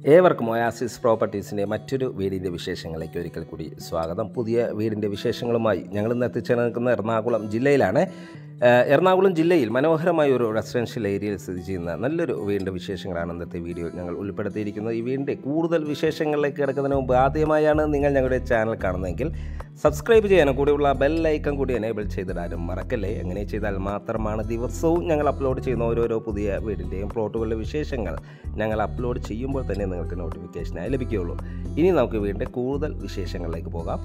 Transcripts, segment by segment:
ഏവർക്കും ഒയാസിസ് പ്രോപ്പർട്ടീസിൻ്റെ മറ്റൊരു വീടിൻ്റെ വിശേഷങ്ങളിലേക്ക് ഒരിക്കൽ കൂടി സ്വാഗതം പുതിയ വീടിൻ്റെ വിശേഷങ്ങളുമായി ഞങ്ങൾ ഇന്ന് എത്തിച്ചേർന്ന് നിൽക്കുന്ന എറണാകുളം ജില്ലയിലാണ് ഏഹ് എറണാകുളം ജില്ലയിൽ മനോഹരമായ ഒരു റെസിഡൻഷ്യൽ ഏരിയയിൽ സ്ഥിതി ചെയ്യുന്ന നല്ലൊരു വീടിൻ്റെ വിശേഷങ്ങളാണ് ഇന്നത്തെ വീഡിയോയിൽ ഞങ്ങൾ ഉൾപ്പെടുത്തിയിരിക്കുന്നത് ഈ വീടിൻ്റെ കൂടുതൽ വിശേഷങ്ങളിലേക്ക് കിടക്കുന്നതിന് മുമ്പ് ആദ്യമായാണ് നിങ്ങൾ ഞങ്ങളുടെ ചാനൽ കാണുന്നതെങ്കിൽ സബ്സ്ക്രൈബ് ചെയ്യാനും കൂടിയുള്ള ബെൽ ഐക്കൺ കൂടി എനേബിൾ ചെയ്തിടാനും മറക്കല്ലേ അങ്ങനെ ചെയ്താൽ മാത്രമാണ് ദിവസവും ഞങ്ങൾ അപ്ലോഡ് ചെയ്യുന്ന ഓരോരോ പുതിയ വീടിൻ്റെയും പ്ലോട്ടുകളുടെ വിശേഷങ്ങൾ ഞങ്ങൾ അപ്ലോഡ് ചെയ്യുമ്പോൾ തന്നെ നിങ്ങൾക്ക് നോട്ടിഫിക്കേഷനായി ലഭിക്കുകയുള്ളൂ ഇനി നമുക്ക് വീടിൻ്റെ കൂടുതൽ വിശേഷങ്ങളിലേക്ക് പോകാം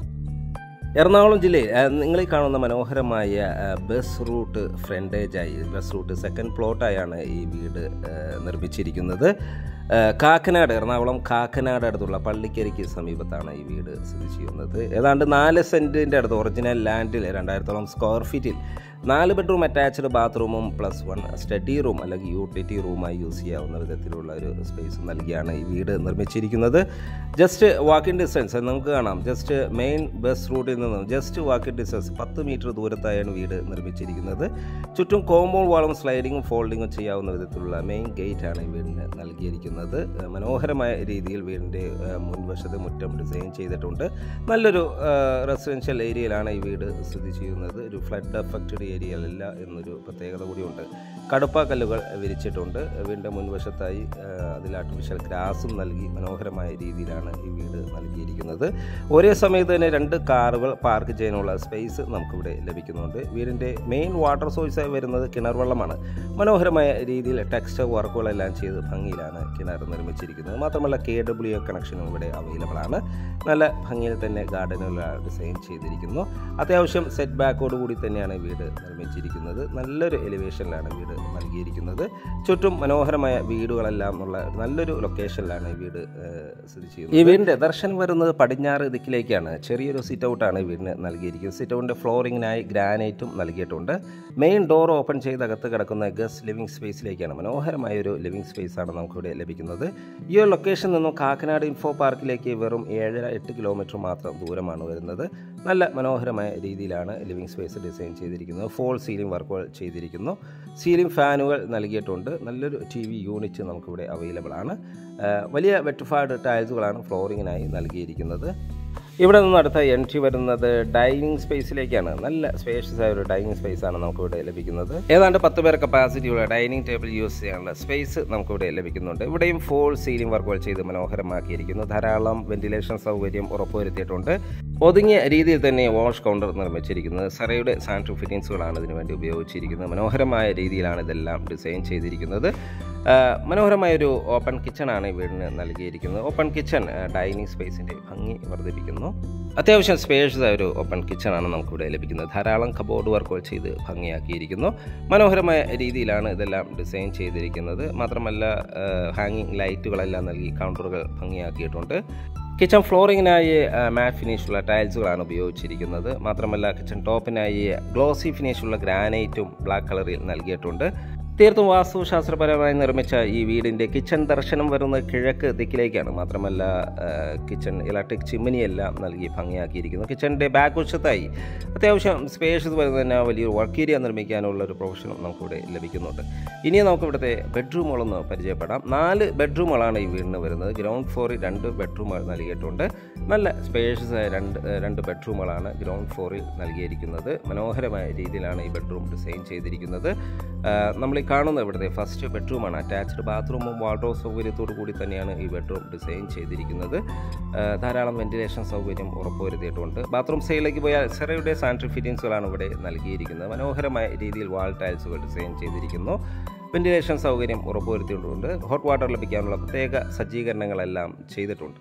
എറണാകുളം ജില്ലയിൽ ആ, നിങ്ങൾ ഈ കാണുന്ന മനോഹരമായ ആ, ബസ് റൂട്ട് ഫ്രണ്ടേജായി ബസ് റൂട്ട് സെക്കൻഡ് പ്ലോട്ടായാണ് ഈ വീട് ആ, നിർമ്മിച്ചിരിക്കുന്നത് ആ, കാക്കനാട് എറണാകുളം കാക്കനാട് അടുത്തുള്ള പള്ളിക്കരിക്ക് സമീപത്താണ് ഈ വീട് സ്ഥിതി ചെയ്യുന്നത് ഏതാണ്ട് നാല് സെൻറ്റിൻ്റെ അടുത്ത് ഒറിജിനൽ ലാൻഡിൽ രണ്ടായിരത്തോളം സ്ക്വയർ ഫീറ്റിൽ നാല് ബെഡ്റൂം അറ്റാച്ച്ഡ് ബാത്റൂമും പ്ലസ് വൺ സ്റ്റഡി റൂം അല്ലെങ്കിൽ യൂട്ടിലിറ്റി റൂമായി യൂസ് ചെയ്യാവുന്ന വിധത്തിലുള്ള ഒരു സ്പേസ് നൽകിയാണ് ഈ വീട് നിർമ്മിച്ചിരിക്കുന്നത് ജസ്റ്റ് വാക്കിംഗ് ഡിസ്റ്റൻസ് നമുക്ക് കാണാം ജസ്റ്റ് മെയിൻ ബസ് റൂട്ടിൽ നിന്നും ജസ്റ്റ് വാക്കിംഗ് ഡിസ്റ്റൻസ് പത്ത് മീറ്റർ ദൂരത്തായാണ് വീട് നിർമ്മിച്ചിരിക്കുന്നത് ചുറ്റും കോമ്പൗണ്ട് വാളും സ്ലൈഡിങ്ങും ഫോൾഡിങ്ങും ചെയ്യാവുന്ന വിധത്തിലുള്ള മെയിൻ ഗേറ്റാണ് ഈ വീടിന് നൽകിയിരിക്കുന്നത് ഏഹ് മനോഹരമായ രീതിയിൽ വീടിൻ്റെ ഏഹ് മുൻവശത്ത് മുറ്റം ഡിസൈൻ ചെയ്തിട്ടുണ്ട് നല്ലൊരു റെസിഡൻഷ്യൽ ഏരിയയിലാണ് ഈ വീട് സ്ഥിതി ചെയ്യുന്നത് ഒരു ഫ്ലഡ് അഫക്റ്റഡ് ഏരിയയിലല്ല എന്നൊരു പ്രത്യേകത കൂടിയുണ്ട് കടുപ്പ കല്ലുകൾ വിരിച്ചിട്ടുണ്ട് വീടിൻ്റെ മുൻവശത്തായി ഏഹ് അതിൽ ആർട്ടിഫിഷ്യൽ ഗ്രാസും നൽകി മനോഹരമായ രീതിയിലാണ് ഈ വീട് നൽകിയിരിക്കുന്നത് ഒരേ സമയത്ത് തന്നെ രണ്ട് കാറുകൾ പാർക്ക് ചെയ്യാനുള്ള സ്പേസ് നമുക്കിവിടെ ലഭിക്കുന്നുണ്ട് വീടിൻ്റെ മെയിൻ വാട്ടർ സോഴ്സായി വരുന്നത് കിണർ വെള്ളമാണ് മനോഹരമായ രീതിയിൽ ടെക്സ്റ്റർ വർക്കുകളെല്ലാം ചെയ്ത് ഭംഗിയിലാണ് കിണർ നിർമ്മിച്ചിരിക്കുന്നത് മാത്രമല്ല കെ ഡബ്ല്യു എ കണക്ഷനും ഇവിടെ അവൈലബിൾ ആണ് നല്ല ഭംഗിയിൽ തന്നെ ഗാർഡനുകൾ ഡിസൈൻ ചെയ്തിരിക്കുന്നു അത്യാവശ്യം സെറ്റ് ബാക്കോട് കൂടി തന്നെയാണ് വീട് നിർമ്മിച്ചിരിക്കുന്നത് നല്ലൊരു എലിവേഷനിലാണ് വീട് നൽകിയിരിക്കുന്നത് ചുറ്റും മനോഹരമായ വീടുകളെല്ലാം ഉള്ള നല്ലൊരു ലൊക്കേഷനിലാണ് ഈ വീട് ഏഹ്, സ്ഥിതി ചെയ്യുന്നത് ഈ വീടിൻ്റെ ദർശനം വരുന്നത് പടിഞ്ഞാറ് ദിക്കിലേക്കാണ് ചെറിയൊരു സിറ്റ് ഔട്ടാണ് ഈ വീടിന് നൽകിയിരിക്കുന്നത് സിറ്റ് ഔട്ടിൻ്റെ ഫ്ലോറിങ്ങിനായി ഗ്രാനൈറ്റും നൽകിയിട്ടുണ്ട് മെയിൻ ഡോർ ഓപ്പൺ ചെയ്ത് അകത്ത് കിടക്കുന്ന ഗസ്റ്റ് ലിവിംഗ് സ്പേസിലേക്കാണ് മനോഹരമായ ഒരു ലിവിംഗ് സ്പേസാണ് നമുക്കിവിടെ ലഭിക്കുന്നത് ഈ ഒരു ലൊക്കേഷൻ നിന്നും കാക്കനാട് ഇൻഫോ പാർക്കിലേക്ക് വെറും ഏഴര എട്ട് കിലോമീറ്റർ മാത്രം ദൂരമാണ് വരുന്നത് നല്ല മനോഹരമായ രീതിയിലാണ് ലിവിംഗ് സ്പേസ് ഡിസൈൻ ചെയ്തിരിക്കുന്നത് ഫോൾ സീലിംഗ് വർക്കുകൾ ചെയ്തിരിക്കുന്നു സീലിംഗ് ഫാനുകൾ നൽകിയിട്ടുണ്ട് നല്ലൊരു ടി വി യൂണിറ്റ് നമുക്കിവിടെ അവൈലബിൾ ആണ് ആ, വലിയ വെറ്റിഫൈഡ് ടൈൽസുകളാണ് ഫ്ലോറിങ്ങിനായി നൽകിയിരിക്കുന്നത് ഇവിടെ നിന്ന് അടുത്ത എൻട്രി വരുന്നത് ഡൈനിങ് സ്പേസിലേക്കാണ് നല്ല സ്പേഷ്യസ് ആയ ഒരു ഡൈനിങ് സ്പേസ് ആണ് നമുക്കിവിടെ ലഭിക്കുന്നത് ഏതാണ്ട് പത്ത് പേർ കപ്പാസിറ്റിയുള്ള ഡൈനിങ് ടേബിൾ യൂസ് ചെയ്യാനുള്ള സ്പേസ് നമുക്കിവിടെ ലഭിക്കുന്നുണ്ട് ഇവിടെയും ഫോൾ സീലിംഗ് വർക്കുകൾ ചെയ്ത് മനോഹരമാക്കിയിരിക്കുന്നു ധാരാളം വെന്റിലേഷൻ സൗകര്യം ഉറപ്പുവരുത്തിയിട്ടുണ്ട് ഒതുങ്ങിയ രീതിയിൽ തന്നെ വാഷ് കൗണ്ടർ നിർമ്മിച്ചിരിക്കുന്നത് സറയുടെ സാനിറ്ററി ഫിറ്റിംഗ്സുകളാണ് ഇതിനു വേണ്ടി ഉപയോഗിച്ചിരിക്കുന്നത് മനോഹരമായ രീതിയിലാണ് ഇതെല്ലാം ഡിസൈൻ ചെയ്തിരിക്കുന്നത് ആ, മനോഹരമായ ഒരു ഓപ്പൺ കിച്ചണാണ് ഈ വീടിന് നൽകിയിരിക്കുന്നത് ഓപ്പൺ കിച്ചൺ ഡൈനിങ് സ്പേസിൻ്റെ ഭംഗി വർദ്ധിപ്പിക്കുന്നു അത്യാവശ്യം സ്പേഷ്യസ് ആയ ഒരു ഓപ്പൺ കിച്ചണാണ് നമുക്കിവിടെ ലഭിക്കുന്നത് ധാരാളം കബോർഡ് വർക്കുകൾ ചെയ്ത് ഭംഗിയാക്കിയിരിക്കുന്നു മനോഹരമായ രീതിയിലാണ് ഇതെല്ലാം ഡിസൈൻ ചെയ്തിരിക്കുന്നത് മാത്രമല്ല ഹാങ്ങിങ് ലൈറ്റുകളെല്ലാം നൽകി കൗണ്ടറുകൾ ഭംഗിയാക്കിയിട്ടുണ്ട് കിച്ചൺ ഫ്ലോറിങ്ങിനായി മാറ്റ് ഫിനിഷുള്ള ടൈൽസുകളാണ് ഉപയോഗിച്ചിരിക്കുന്നത് മാത്രമല്ല കിച്ചൺ ടോപ്പിനായി ഗ്ലോസി ഫിനിഷുള്ള ഗ്രാനൈറ്റും ബ്ലാക്ക് കളറിൽ നൽകിയിട്ടുണ്ട് തീർത്തും വാസ്തുശാസ്ത്രപരമായി നിർമ്മിച്ച ഈ വീടിൻ്റെ കിച്ചൺ ദർശനം വരുന്നത് കിഴക്ക് ദിക്കിലേക്കാണ് മാത്രമല്ല ആ, കിച്ചൺ ഇലക്ട്രിക് ചിമ്മിനിയെല്ലാം നൽകി ഭംഗിയാക്കിയിരിക്കുന്നു കിച്ചണിൻ്റെ ബാക്ക് വശത്തായി അത്യാവശ്യം സ്പേഷ്യസ് വരുന്നതിന് വലിയൊരു വർക്ക് ഏരിയ നിർമ്മിക്കാനുള്ള ഒരു പ്രൊഫഷനും നമുക്കിവിടെ ലഭിക്കുന്നുണ്ട് ഇനി നമുക്ക് ഇവിടുത്തെ ബെഡ്റൂമുകളൊന്ന് പരിചയപ്പെടാം നാല് ബെഡ്റൂമുകളാണ് ഈ വീടിന് വരുന്നത് ഗ്രൗണ്ട് ഫ്ലോറിൽ രണ്ട് ബെഡ്റൂമുകൾ നൽകിയിട്ടുണ്ട് നല്ല സ്പേഷ്യസ് ആയ രണ്ട് ഏഹ് രണ്ട് ബെഡ്റൂമുകളാണ് ഗ്രൗണ്ട് ഫ്ലോറിൽ നൽകിയിരിക്കുന്നത് മനോഹരമായ രീതിയിലാണ് ഈ ബെഡ്റൂം ഡിസൈൻ ചെയ്തിരിക്കുന്നത് ആഹ് നമ്മൾ ഈ കാണുന്ന ഇവിടുത്തെ ഫസ്റ്റ് ബെഡ്റൂമാണ് അറ്റാച്ച്ഡ് ബാത്റൂമും വാർഡ്രോബ് സൗകര്യത്തോടു കൂടി തന്നെയാണ് ഈ ബെഡ്റൂം ഡിസൈൻ ചെയ്തിരിക്കുന്നത് ആഹ് ധാരാളം വെന്റിലേഷൻ സൗകര്യം ഉറപ്പുവരുത്തിയിട്ടുണ്ട് ബാത്റൂം സൈഡിലേക്ക് പോയാൽ സെറയുടെ സാനിറ്ററി ഫിറ്റിംഗ്സുകളാണ് ഇവിടെ നൽകിയിരിക്കുന്നത് മനോഹരമായ രീതിയിൽ വാൾ ടൈൽസുകൾ ഡിസൈൻ ചെയ്തിരിക്കുന്നു വെന്റിലേഷൻ സൗകര്യം ഉറപ്പുവരുത്തിയിട്ടുണ്ട് ഹോട്ട് വാട്ടർ ലഭിക്കാനുള്ള പ്രത്യേക സജ്ജീകരണങ്ങളെല്ലാം ചെയ്തിട്ടുണ്ട്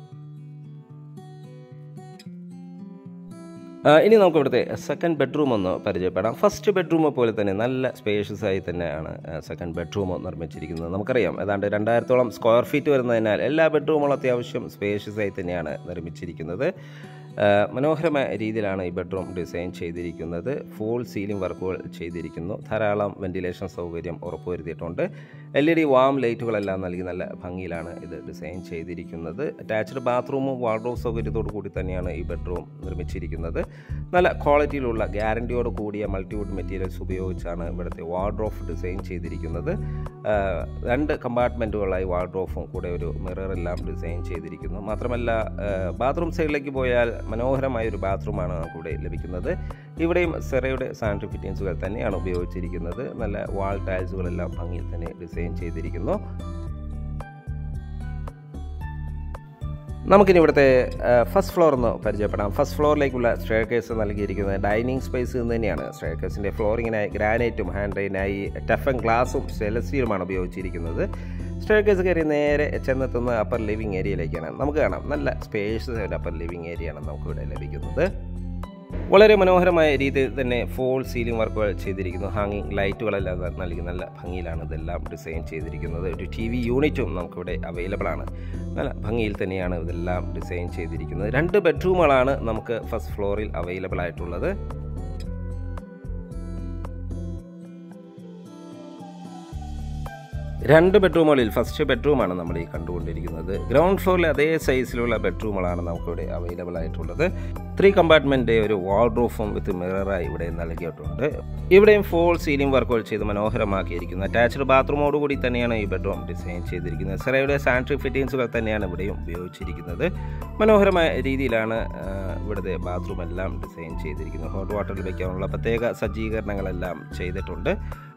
ആ, ഇനി നമുക്ക് ഇവിടുത്തെ സെക്കൻഡ് ബെഡ്റൂം ഒന്ന് പരിചയപ്പെടാം ഫസ്റ്റ് ബെഡ്റൂം പോലെ തന്നെ നല്ല സ്പേഷ്യസ് ആയി തന്നെയാണ് സെക്കൻഡ് ബെഡ്റൂം നിർമ്മിച്ചിരിക്കുന്നത് നമുക്കറിയാം ഏതാണ്ട് രണ്ടായിരത്തോളം സ്ക്വയർ ഫീറ്റ് വരുന്നതിനാൽ എല്ലാ ബെഡ്റൂമുകളും അത്യാവശ്യം സ്പേഷ്യസ് ആയി തന്നെയാണ് നിർമ്മിച്ചിരിക്കുന്നത് ആ, മനോഹരമായ രീതിയിലാണ് ഈ ബെഡ്റൂം ഡിസൈൻ ചെയ്തിരിക്കുന്നത് ഫുൾ സീലിംഗ് വർക്കുകൾ ചെയ്തിരിക്കുന്നു ധാരാളം വെന്റിലേഷൻ സൗകര്യം ഉറപ്പുവരുത്തിയിട്ടുണ്ട് എൽ ഇ ഡി വാം ലൈറ്റുകളെല്ലാം നൽകി നല്ല ഭംഗിയിലാണ് ഇത് ഡിസൈൻ ചെയ്തിരിക്കുന്നത് അറ്റാച്ച്ഡ് ബാത്റൂമും വാർഡ്രോബ് സൗകര്യത്തോടു കൂടി തന്നെയാണ് ഈ ബെഡ്റൂം നിർമ്മിച്ചിരിക്കുന്നത് നല്ല ക്വാളിറ്റിയിലുള്ള ഗ്യാരണ്ടിയോട് കൂടിയ മൾട്ടിവുഡ് മെറ്റീരിയൽസ് ഉപയോഗിച്ചാണ് ഇവിടുത്തെ വാർഡ്രോഫ് ഡിസൈൻ ചെയ്തിരിക്കുന്നത് ആ, രണ്ട് കമ്പാർട്ട്മെൻറ്റുകളായി വാർഡ്രോഫും കൂടെ ഒരു മിററെല്ലാം ഡിസൈൻ ചെയ്തിരിക്കുന്നു മാത്രമല്ല ബാത്റൂം സൈഡിലേക്ക് പോയാൽ മനോഹരമായ ഒരു ബാത്റൂമാണ് നമുക്കിവിടെ ലഭിക്കുന്നത് ഇവിടെയും സെറയുടെ സാനിറ്ററി ഫിറ്റിങ്സുകൾ തന്നെയാണ് ഉപയോഗിച്ചിരിക്കുന്നത് നല്ല വാൾ ടൈൽസുകളെല്ലാം ഭംഗിയിൽ തന്നെ ഡിസൈൻ ചെയ്തിരിക്കുന്നു നമുക്കിനി ഇവിടുത്തെ ഫസ്റ്റ് ഫ്ലോർ ഒന്ന് പരിചയപ്പെടാം ഫസ്റ്റ് ഫ്ലോറിലേക്കുള്ള സ്റ്റെയർ കേസ് നൽകിയിരിക്കുന്നത് ഡൈനിങ് സ്പേസ് എന്ന് തന്നെയാണ് സ്റ്റെയർ കേസിൻ്റെ ഫ്ലോറിങ്ങിനായി ഗ്രാനൈറ്റും ഹാൻഡ് റെയിനായി ടഫൻ ഗ്ലാസും സ്റ്റെലസ്റ്റീലുമാണ് ഉപയോഗിച്ചിരിക്കുന്നത് സ്റ്റെയർ കേസ് കയറി നേരെ ചെന്നെത്തുന്ന അപ്പർ ലിവിങ് ഏരിയയിലേക്കാണ് നമുക്ക് കാണാം നല്ല സ്പേഷ്യസ് ഒരു അപ്പർ ലിവിങ് ഏരിയയാണ് നമുക്കിവിടെ ലഭിക്കുന്നത് വളരെ മനോഹരമായ രീതിയിൽ തന്നെ ഫോൾ സീലിംഗ് വർക്കുകൾ ചെയ്തിരിക്കുന്നു ഹാങ്ങിങ് ലൈറ്റുകളെല്ലാം ന- നൽകി നല്ല ഭംഗിയിലാണ് ഇതെല്ലാം ഡിസൈൻ ചെയ്തിരിക്കുന്നത് ഒരു ടി വി യൂണിറ്റും നമുക്കിവിടെ അവൈലബിൾ ആണ് നല്ല ഭംഗിയിൽ തന്നെയാണ് ഇതെല്ലാം ഡിസൈൻ ചെയ്തിരിക്കുന്നത് രണ്ട് ബെഡ്റൂമുകളാണ് നമുക്ക് ഫസ്റ്റ് ഫ്ലോറിൽ അവൈലബിൾ ആയിട്ടുള്ളത് രണ്ട് ബെഡ്റൂമുകളിൽ ഫസ്റ്റ് ബെഡ്റൂമാണ് നമ്മൾ ഈ കണ്ടുകൊണ്ടിരിക്കുന്നത് ഗ്രൗണ്ട് ഫ്ലോറിലെ അതേ സൈസിലുള്ള ബെഡ്റൂമുകളാണ് നമുക്കിവിടെ അവൈലബിൾ ആയിട്ടുള്ളത് ത്രീ കമ്പാർട്ട്മെൻറ്റ് ഒരു വാൾഡ്രോഫും വിത്ത് മിററായി ഇവിടെ നൽകിയിട്ടുണ്ട് ഇവിടെയും ഫോൾ സീലിംഗ് വർക്കുകൾ ചെയ്ത് മനോഹരമാക്കിയിരിക്കുന്നു അറ്റാച്ച്ഡ് ബാത്റൂമോടുകൂടി തന്നെയാണ് ഈ ബെഡ്റൂം ഡിസൈൻ ചെയ്തിരിക്കുന്നത് സെറയുടെ സാനിറ്ററി ഫിറ്റിങ്സുകൾ തന്നെയാണ് ഇവിടെയും ഉപയോഗിച്ചിരിക്കുന്നത് മനോഹരമായ രീതിയിലാണ് ആ, ഇവിടുത്തെ ബാത്റൂം എല്ലാം ഡിസൈൻ ചെയ്തിരിക്കുന്നത് ഹോട്ട് വാട്ടറിൽ വയ്ക്കാനുള്ള പ്രത്യേക സജ്ജീകരണങ്ങളെല്ലാം ചെയ്തിട്ടുണ്ട്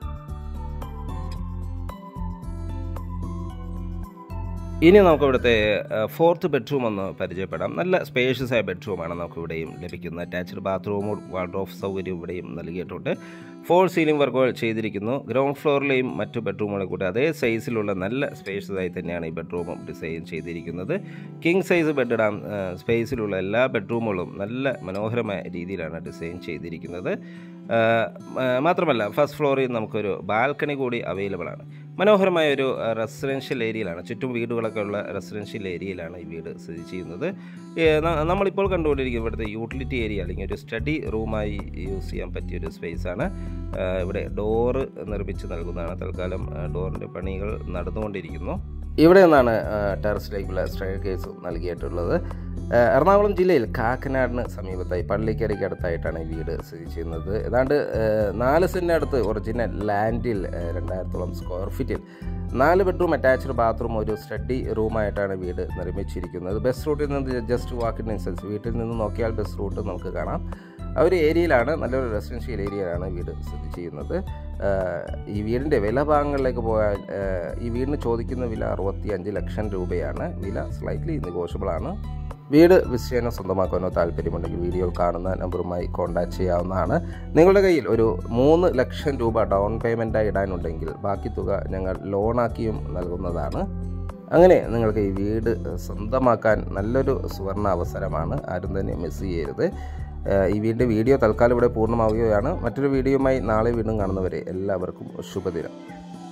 ഇനി നമുക്ക് ഇവിടുത്തെ ഫോർത്ത് ബെഡ്റൂം ഒന്ന് പരിചയപ്പെടാം നല്ല സ്പേഷ്യസ് ആയ ബെഡ്റൂമാണ് നമുക്ക് ഇവിടെയും ലഭിക്കുന്നത് അറ്റാച്ച്ഡ് ബാത്റൂമും വാർഡ്രോഫ് സൗകര്യം ഇവിടെയും നൽകിയിട്ടുണ്ട് ഫോർ സീലിംഗ് വർക്കുകൾ ചെയ്തിരിക്കുന്നു ഗ്രൗണ്ട് ഫ്ലോറിലെയും മറ്റു ബെഡ്റൂമുകളെ കൂടി അതേ സൈസിലുള്ള നല്ല സ്പേഷ്യസ് ആയി തന്നെയാണ് ഈ ബെഡ്റൂമും ഡിസൈൻ ചെയ്തിരിക്കുന്നത് കിങ് സൈസ് ബെഡ് ഇടാൻ സ്പേസിലുള്ള എല്ലാ ബെഡ്റൂമുകളും നല്ല മനോഹരമായ രീതിയിലാണ് ഡിസൈൻ ചെയ്തിരിക്കുന്നത് ആ, ആ, മാത്രമല്ല ഫസ്റ്റ് ഫ്ലോറിൽ നമുക്കൊരു ബാൽക്കണി കൂടി അവൈലബിൾ ആണ് മനോഹരമായ ഒരു റെസിഡൻഷ്യൽ ഏരിയയിലാണ് ചുറ്റും വീടുകളൊക്കെ ഉള്ള റെസിഡൻഷ്യൽ ഏരിയയിലാണ് ഈ വീട് സ്ഥിതി ചെയ്യുന്നത് ഏ, ന- നമ്മളിപ്പോൾ കണ്ടുകൊണ്ടിരിക്കുന്നത് ഇവിടുത്തെ യൂട്ടിലിറ്റി ഏരിയ അല്ലെങ്കിൽ ഒരു സ്റ്റഡി റൂമായി യൂസ് ചെയ്യാൻ പറ്റിയ ഒരു സ്പേസാണ് ഇവിടെ ഡോറ് നിർമ്മിച്ച് നൽകുന്നതാണ് തൽക്കാലം ഡോറിൻ്റെ പണികൾ നടന്നുകൊണ്ടിരിക്കുന്നു ഇവിടെ നിന്നാണ് ടെറസിലേക്കുള്ള സ്റ്റെയർ കേസ് നൽകിയിട്ടുള്ളത് ആ, എറണാകുളം ജില്ലയിൽ കാക്കനാടിന് സമീപത്തായി പള്ളിക്കരയ്ക്ക് അടുത്തായിട്ടാണ് ഈ വീട് സ്ഥിതി ചെയ്യുന്നത് ഏതാണ്ട് ആ, നാല് സെൻറ്റിന് അടുത്ത് ഒറിജിനൽ ലാൻഡിൽ ആ, രണ്ടായിരത്തോളം സ്ക്വയർ ഫീറ്റിൽ നാല് ബെഡ്റൂം അറ്റാച്ച്ഡ് ബാത്റൂം ഒരു സ്റ്റഡി റൂമായിട്ടാണ് വീട് നിർമ്മിച്ചിരിക്കുന്നത് ബസ് റൂട്ടിൽ നിന്ന് ജസ്റ്റ് വാക്കിൻ ഡിസ്റ്റൻസ് വീട്ടിൽ നിന്ന് നോക്കിയാൽ ബസ് റൂട്ട് നമുക്ക് കാണാം ആ ഒരു ഏരിയയിലാണ് നല്ലൊരു റെസിഡൻഷ്യൽ ഏരിയയിലാണ് വീട് സ്ഥിതി ചെയ്യുന്നത് ആഹ് ഈ വീടിൻ്റെ വില ഭാഗങ്ങളിലേക്ക് പോയാൽ ആഹ് ഈ വീടിന് ചോദിക്കുന്ന വില അറുപത്തി അഞ്ച് ലക്ഷം രൂപയാണ് വില സ്ലൈറ്റ്ലി നെഗോഷ്യബിൾ ആണ് വീട് വിശ്ചയനം സ്വന്തമാക്കാനോ താല്പര്യമുണ്ടെങ്കിൽ വീഡിയോയിൽ കാണുന്ന നമ്പറുമായി കോൺടാക്ട് ചെയ്യാവുന്നതാണ് നിങ്ങളുടെ കയ്യിൽ ഒരു മൂന്ന് ലക്ഷം രൂപ ഡൗൺ പേയ്മെൻറ്റായി ഇടാനുണ്ടെങ്കിൽ ബാക്കി തുക ഞങ്ങൾ ലോണാക്കിയും നൽകുന്നതാണ് അങ്ങനെ നിങ്ങൾക്ക് ഈ വീട് സ്വന്തമാക്കാൻ നല്ലൊരു സുവർണ അവസരമാണ് ആരും തന്നെ മിസ് ചെയ്യരുത് ഏഹ് ഈ വീടിൻ്റെ വീഡിയോ തൽക്കാലം ഇവിടെ പൂർണ്ണമാവുകയാണ് മറ്റൊരു വീഡിയോയുമായി നാളെ വീണ്ടും കാണുന്നവരെ എല്ലാവർക്കും ശുഭദിനം